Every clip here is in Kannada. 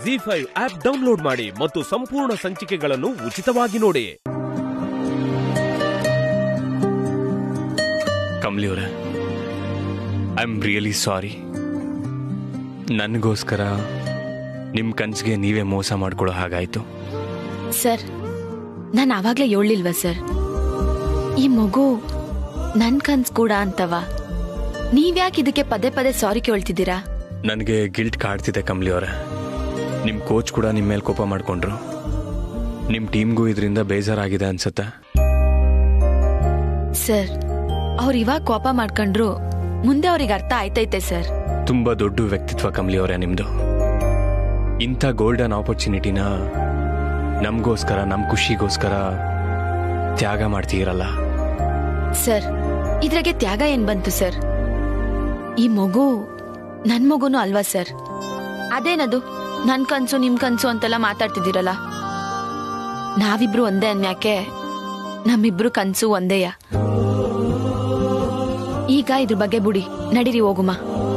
ಜಿ ಫೈವ್ ಆಪ್ ಡೌನ್ಲೋಡ್ ಮಾಡಿ ಮತ್ತು ಸಂಪೂರ್ಣ ಸಂಚಿಕೆಗಳನ್ನು ಉಚಿತವಾಗಿ ನೋಡಿ ಕಮ್ಲಿ ಅವರೇ ಐ ಆಮ್ ರಿಯಲಿ ಸಾರಿ ನನಗೋಸ್ಕರ ನಿಮ್ಮ ಕನ್ಸಿಗೆ ನೀವೇ ಮೋಸ ಮಾಡ್ಕೊಳ್ಳೋ ಹಾಗಾಯ್ತು ಸರ್ ನಾನು ಆವಾಗ್ಲೇ ಹೇಳಿಲ್ವಾ ಸರ್ ಈ ಮಗು ನನ್ ಕನ್ಸ್ ಕೂಡ ಅಂತವ ನೀವ್ಯಾಕೆ ಇದಕ್ಕೆ ಪದೇ ಪದೇ ಸಾರಿ ಕೇಳ್ತಿದ್ದೀರಾ ನನಗೆ ಗಿಲ್ಟ್ ಕಾಡ್ತಿದೆ ಕಮ್ಲಿ ಅವರೇ ನಿಮ್ಮ ಕೋಚ್ ಕೂಡ ನಿಮ್ಮ ಮೇಲೆ ಕೋಪ ಮಾಡ್ಕೊಂಡ್ರು ನಿಮ್ಮ ಟೀಮ್ಗೂ ಇದರಿಂದ ಬೇಜಾರಾಗಿದೆ ಅನ್ಸುತ್ತೆ ಸರ್ ಅವ್ರು ಇವಾಗ ಕೋಪ ಮಾಡ್ಕೊಂಡ್ರು ಮುಂದೆ ಅವ್ರಿಗೆ ಅರ್ಥ ಆಯ್ತೈತೆ ಸರ್ ತುಂಬ ದೊಡ್ಡ ವ್ಯಕ್ತಿತ್ವ ಕಮ್ಲಿ ಅವರೇ ನಿಮ್ಮದು ಇಂಥ ಗೋಲ್ಡನ್ ಆಪರ್ಚುನಿಟಿನ ನಮಗೋಸ್ಕರ ನಮ್ಮ ಖುಷಿಗೋಸ್ಕರ ತ್ಯಾಗ ಮಾಡ್ತೀರಲ್ಲ ಸರ್ ಇದ್ರಾಗೆ ತ್ಯಾಗ ಏನ್ ಬಂತು ಸರ್ ಈ ಮಗು ನನ್ ಮಗುನು ಅಲ್ವಾ ಸರ್ ಅದೇನದು ನನ್ ಕನ್ಸು ನಿಮ್ ಕನ್ಸು ಅಂತೆಲ್ಲ ಮಾತಾಡ್ತಿದ್ದೀರಲ್ಲ ನಾವಿಬ್ರು ಒಂದೇ ಅನ್ಯಾಕೆ ನಮ್ಮಿಬ್ರು ಕನ್ಸು ಒಂದೇಯ ಈಗ ಇದ್ರ ಬಗ್ಗೆ ಬುಡಿ ನಡೀರಿ ಹೋಗುಮ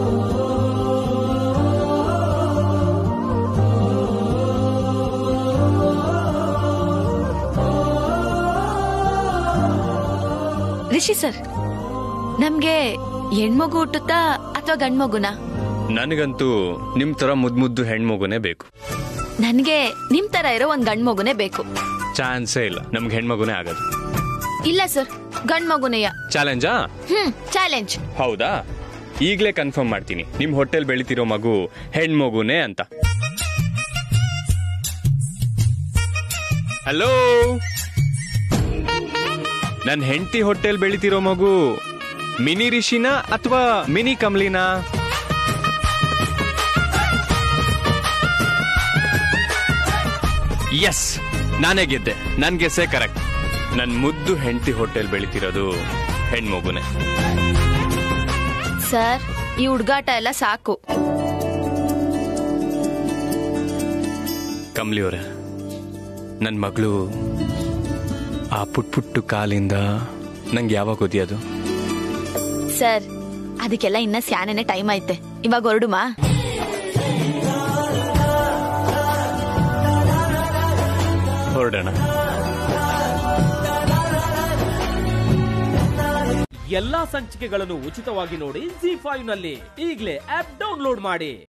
ರಿಷಿ ಸರ್ ನಮ್ಗೆ ಹೆಣ್ಮಗು ಹುಟ್ಟುತ್ತಾ ಅಥವಾ ಗಂಡ್ಮಗುನಾ ನನಗಂತೂ ನಿಮ್ಮ ಥರ ಮುದ್ದು ಮುದ್ದು ಹೆಣ್ಮಗುನೇ ಬೇಕು ನನ್ಗೆ ನಿಮ್ ತರ ಇರೋ ಒಂದ್ ಗಂಡ್ ಮಗುನೇ ಬೇಕು ಚಾನ್ಸೇ ಇಲ್ಲ ನಮ್ಗೆ ಹೆಣ್ಮಗುನೇ ಆಗೋದು ಇಲ್ಲ ಸರ್ ಗಂಡ್ ಮಗುನೆಯ ಚಾಲೆಂಜಾ ಹ್ಮ್ ಚಾಲೆಂಜ್ ಹೌದಾ ಈಗಲೇ ಕನ್ಫರ್ಮ್ ಮಾಡ್ತೀನಿ ನಿಮ್ಮ ಹೊಟ್ಟೆಲ್ ಬೆಳಿತಿರೋ ಮಗು ಹೆಣ್ಮಗುನೇ ಅಂತ ಹಲೋ ನನ್ನ ಹೆಂಡತಿ ಹೊಟ್ಟೆಲ್ ಬೆಳಿತಿರೋ ಮಗು ಮಿನಿ ರಿಷಿನಾ ಅಥವಾ ಮಿನಿ ಕಮ್ಲಿನಾ ಎಸ್ ನಾನೇ ಗೆದ್ದೆ ನನ್ ಗೆಸ್ಸೇ ಕರೆಕ್ಟ್ ನನ್ ಮುದ್ದು ಹೆಂಡತಿ ಹೊಟ್ಟೆಲ್ ಬೆಳಿತಿರೋದು ಹೆಣ್ಮಗುನೇ ಸರ್ ಈ ಹುಡ್ಗಾಟ ಎಲ್ಲ ಸಾಕು ಕಮ್ಲಿ ಅವರೇ ನನ್ನ ಮಗಳು ಆ ಪುಟ್ ಪುಟ್ಟು ಕಾಲಿಂದ ನಂಗೆ ಯಾವಾಗ ಒದಿಯೋದು ಸರ್ ಅದಕ್ಕೆಲ್ಲ ಇನ್ನ ಸ್ಯಾನೇನೆ ಟೈಮ್ ಐತೆ ಇವಾಗ ಹೊರಡುಮಾ ಹೊರಡೋಣ ಎಲ್ಲಾ ಸಂಚಿಕೆಗಳನ್ನು ಉಚಿತವಾಗಿ ನೋಡಿ ಜಿ ಫೈವ್ ನಲ್ಲಿ ಈಗಲೇ ಆಪ್ ಡೌನ್ಲೋಡ್ ಮಾಡಿ